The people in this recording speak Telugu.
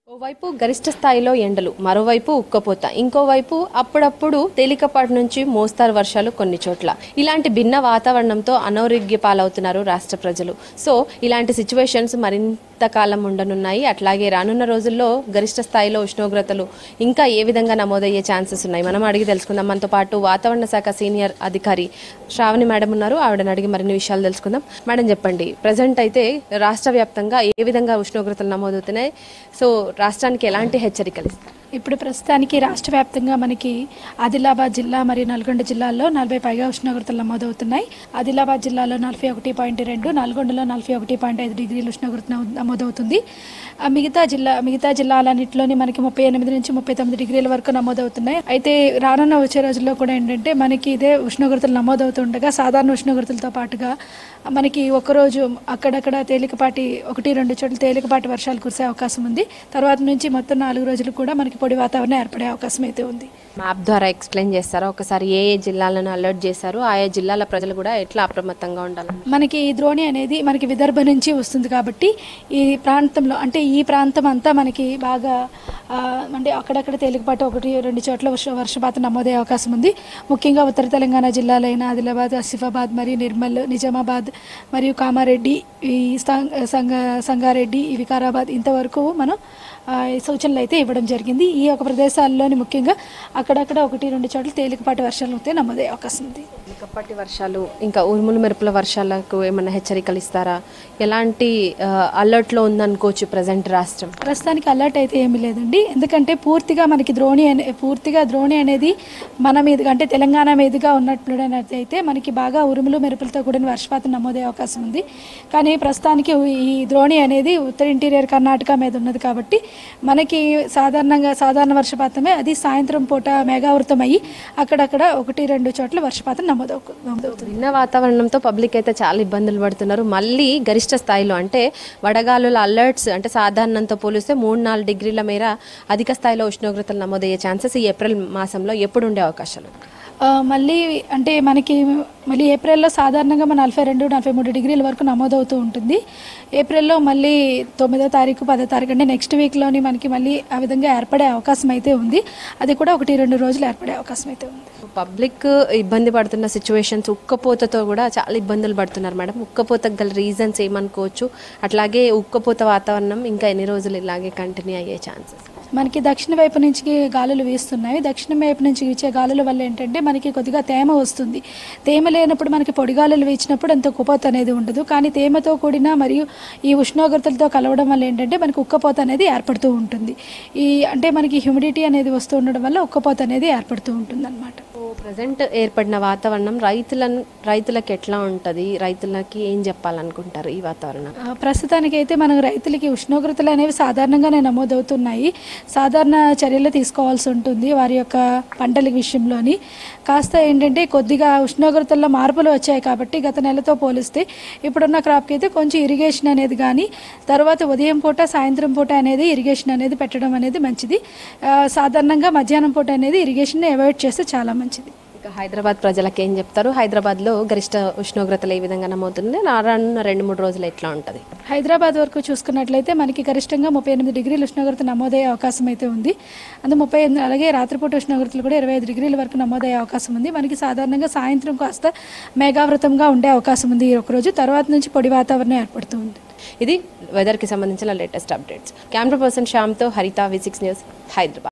ఓవైపు గరిష్ట స్థాయిలో ఎండలు మరోవైపు ఉక్కపోత ఇంకోవైపు అప్పుడప్పుడు తేలికపాటి నుంచి మోస్తారు వర్షాలు కొన్ని చోట్ల ఇలాంటి భిన్న వాతావరణంతో అనారోగ్య పాలవుతున్నారు రాష్ట్ర ప్రజలు సో ఇలాంటి సిచ్యువేషన్స్ మరింత కాలం ఉండనున్నాయి అట్లాగే రానున్న రోజుల్లో గరిష్ట స్థాయిలో ఉష్ణోగ్రతలు ఇంకా ఏ విధంగా నమోదయ్యే ఛాన్సెస్ ఉన్నాయి మనం అడిగి తెలుసుకుందాం మనతో పాటు వాతావరణ శాఖ సీనియర్ అధికారి శ్రావణి మేడం ఉన్నారు ఆవిడని అడిగి మరిన్ని విషయాలు తెలుసుకుందాం మేడం చెప్పండి ప్రజెంట్ అయితే రాష్ట్ర వ్యాప్తంగా ఏ విధంగా ఉష్ణోగ్రతలు నమోదవుతున్నాయి సో రాష్ట్రానికి ఎలాంటి హెచ్చరికలు ఇస్తారు ఇప్పుడు ప్రస్తుతానికి రాష్ట్ర వ్యాప్తంగా మనకి ఆదిలాబాద్ జిల్లా మరియు నల్గొండ జిల్లాల్లో నలభై పైగా ఉష్ణోగ్రతలు నమోదవుతున్నాయి ఆదిలాబాద్ జిల్లాలో నలభై ఒకటి పాయింట్ రెండు నల్గొండలో నలభై ఒకటి పాయింట్ ఐదు డిగ్రీల ఉష్ణోగ్రత నమో- నమోదవుతుంది ఆ మిగతా జిల్లా మిగతా జిల్లాలన్నింటిలోని మనకి ముప్పై ఎనిమిది నుంచి ముప్పై తొమ్మిది డిగ్రీల వరకు నమోదవుతున్నాయి అయితే రానున్న వచ్చే రోజుల్లో కూడా ఏంటంటే మనకి ఇదే ఉష్ణోగ్రతలు నమోదవుతుండగా సాధారణ ఉష్ణోగ్రతలతో పాటుగా మనకి ఒకరోజు అక్కడక్కడ తేలికపాటి ఒకటి రెండు చోట్ల తేలికపాటి వర్షాలు కురిసే అవకాశం ఉంది తర్వాత నుంచి మొత్తం నాలుగు రోజులు కూడా మనకి పొడి వాతావరణం ఏర్పడే అవకాశం అయితే ఉంది మ్యాప్ ద్వారా ఎక్స్ప్లెయిన్ చేస్తారా ఒకసారి ఏ ఏ జిల్లాలను అలర్ట్ చేశారు ఆయా జిల్లాల ప్రజలు కూడా ఎట్లా అప్రమత్తంగా ఉండాలి మనకి ఈ ద్రోణి అనేది మనకి విదర్భ నుంచి వస్తుంది కాబట్టి ఈ ప్రాంతంలో అంటే ఈ ప్రాంతం అంతా మనకి బాగా ఆ, అంటే అక్కడక్కడ తేలికపాటి ఒకటి రెండు చోట్ల వర్ష వర్షపాతం నమోదయ్యే అవకాశం ఉంది ముఖ్యంగా ఉత్తర తెలంగాణ జిల్లాలైన ఆదిలాబాద్ ఆసిఫాబాద్ మరియు నిర్మల్ నిజామాబాద్ మరియు కామారెడ్డి ఈ సం- సంగ సంగారెడ్డి ఈ వికారాబాద్ ఇంతవరకు మనం ఆ, ఈ సూచనలు అయితే ఇవ్వడం జరిగింది ఈ యొక్క ప్రదేశాల్లోని ముఖ్యంగా అక్కడక్కడ ఒకటి రెండు చోట్ల తేలికపాటి వర్షాలు అయితే నమోదయ్యే అవకాశం ఉంది కప్పటి వర్షాలు ఇంకా ఉరుములు మెరుపుల వర్షాలకు ఏమైనా హెచ్చరికలు ఇస్తారా ఎలాంటి అలర్ట్లో ఉందనుకోవచ్చు ప్రజెంట్ రాష్ట్రం ప్రస్తుతానికి అలర్ట్ అయితే ఏమీ లేదండి ఎందుకంటే పూర్తిగా మనకి ద్రోణి అనే పూర్తిగా ద్రోణి అనేది మన మీదుగా అంటే తెలంగాణ మీదుగా ఉన్నట్లయితే మనకి బాగా ఉరుములు మెరుపులతో కూడిన వర్షపాతం నమోదయ్యే అవకాశం ఉంది కానీ ప్రస్తుతానికి ఈ ద్రోణి అనేది ఉత్తర ఇంటీరియర్ కర్ణాటక మీద ఉన్నది కాబట్టి మనకి సాధారణంగా సాధారణ వర్షపాతమే అది సాయంత్రం పూట మేఘావృతం అయ్యి అక్కడక్కడ ఒకటి రెండు చోట్ల వర్షపాతం నమోదవు నమోదవుతుంది భిన్న వాతావరణంతో పబ్లిక్ అయితే చాలా ఇబ్బందులు పడుతున్నారు మళ్ళీ గరిష్ట స్థాయిలో అంటే వడగాలుల అలర్ట్స్ అంటే సాధారణంతో పోలిస్తే మూడు నాలుగు డిగ్రీల మేర అధిక స్థాయిలో ఉష్ణోగ్రతలు నమోదయ్యే ఛాన్సెస్ ఈ ఏప్రిల్ మాసంలో ఎప్పుడు ఉండే అవకాశాలు ఆ, మళ్ళీ అంటే మనకి మళ్ళీ ఏప్రిల్లో సాధారణంగా మన నలభై రెండు నలభై మూడు డిగ్రీల వరకు నమోదవుతూ ఉంటుంది ఏప్రిల్లో మళ్ళీ తొమ్మిదో తారీఖు పదో తారీఖు అంటే నెక్స్ట్ వీక్లోని మనకి మళ్ళీ ఆ విధంగా ఏర్పడే అవకాశం అయితే ఉంది అది కూడా ఒకటి రెండు రోజులు ఏర్పడే అవకాశం అయితే ఉంది పబ్లిక్ ఇబ్బంది పడుతున్న సిచ్యువేషన్స్ ఉక్కపోతతో కూడా చాలా ఇబ్బందులు పడుతున్నారు మేడం ఉక్కపోతకు గల రీజన్స్ ఏమనుకోవచ్చు అట్లాగే ఉక్కపోత వాతావరణం ఇంకా ఎన్ని రోజులు ఇలాగే కంటిన్యూ అయ్యే ఛాన్సెస్ మనకి దక్షిణ వైపు నుంచి గాలులు వీస్తున్నాయి దక్షిణ వైపు నుంచి వీచే గాలుల వల్ల ఏంటంటే మనకి కొద్దిగా తేమ వస్తుంది తేమ లేనప్పుడు మనకి పొడి గాలులు వీచినప్పుడు అంత ఉక్కపోత అనేది ఉండదు కానీ తేమతో కూడిన మరియు ఈ ఉష్ణోగ్రతలతో కలవడం వల్ల ఏంటంటే మనకి ఉక్కపోత అనేది ఏర్పడుతూ ఉంటుంది ఈ అంటే మనకి హ్యూమిడిటీ అనేది వస్తూ ఉండడం వల్ల ఉక్కపోత అనేది ఏర్పడుతూ ఉంటుంది అనమాట ప్రజెంట్ ఏర్పడిన వాతావరణం రైతులను రైతులకు ఎట్లా ఉంటుంది రైతులకి ఏం చెప్పాలనుకుంటారు ఈ వాతావరణం ఆ, ప్రస్తుతానికైతే మనం రైతులకి ఉష్ణోగ్రతలు అనేవి సాధారణంగానే నమోదవుతున్నాయి సాధారణ చర్యలు తీసుకోవాల్సి ఉంటుంది వారి యొక్క పంటల విషయంలోని కాస్త ఏంటంటే కొద్దిగా ఉష్ణోగ్రతల్లో మార్పులు వచ్చాయి కాబట్టి గత నెలతో పోలిస్తే ఇప్పుడున్న క్రాప్కి అయితే కొంచెం ఇరిగేషన్ అనేది కానీ తర్వాత ఉదయం పూట సాయంత్రం పూట అనేది ఇరిగేషన్ అనేది పెట్టడం అనేది మంచిది ఆ, సాధారణంగా మధ్యాహ్నం పూట అనేది ఇరిగేషన్ అవాయిడ్ చేస్తే చాలా మంచిది ఇక హైదరాబాద్ ప్రజలకు ఏం చెప్తారు హైదరాబాద్లో గరిష్ట ఉష్ణోగ్రతలు ఏ విధంగా నమోతుంది రానున్న రెండు మూడు రోజులు ఎట్లా ఉంటుంది హైదరాబాద్ వరకు చూసుకున్నట్లయితే మనకి గరిష్టంగా ముప్పై ఎనిమిది డిగ్రీల ఉష్ణోగ్రత నమోదయ్యే అవకాశం అయితే ఉంది అందు ముప్పై ఎనిమిది అలాగే రాత్రిపూట ఉష్ణోగ్రతలు కూడా ఇరవై ఐదు డిగ్రీల వరకు నమోదయ్యే అవకాశం ఉంది మనకి సాధారణంగా సాయంత్రం కాస్త మేఘావృతంగా ఉండే అవకాశం ఉంది ఈ ఒకరోజు తర్వాత నుంచి పొడి వాతావరణం ఏర్పడుతూ ఉంది ఇది వెదర్కి సంబంధించిన లేటెస్ట్ అప్డేట్స్ కెమెరా పర్సన్ శ్యామ్తో Haritha V six news Hyderabad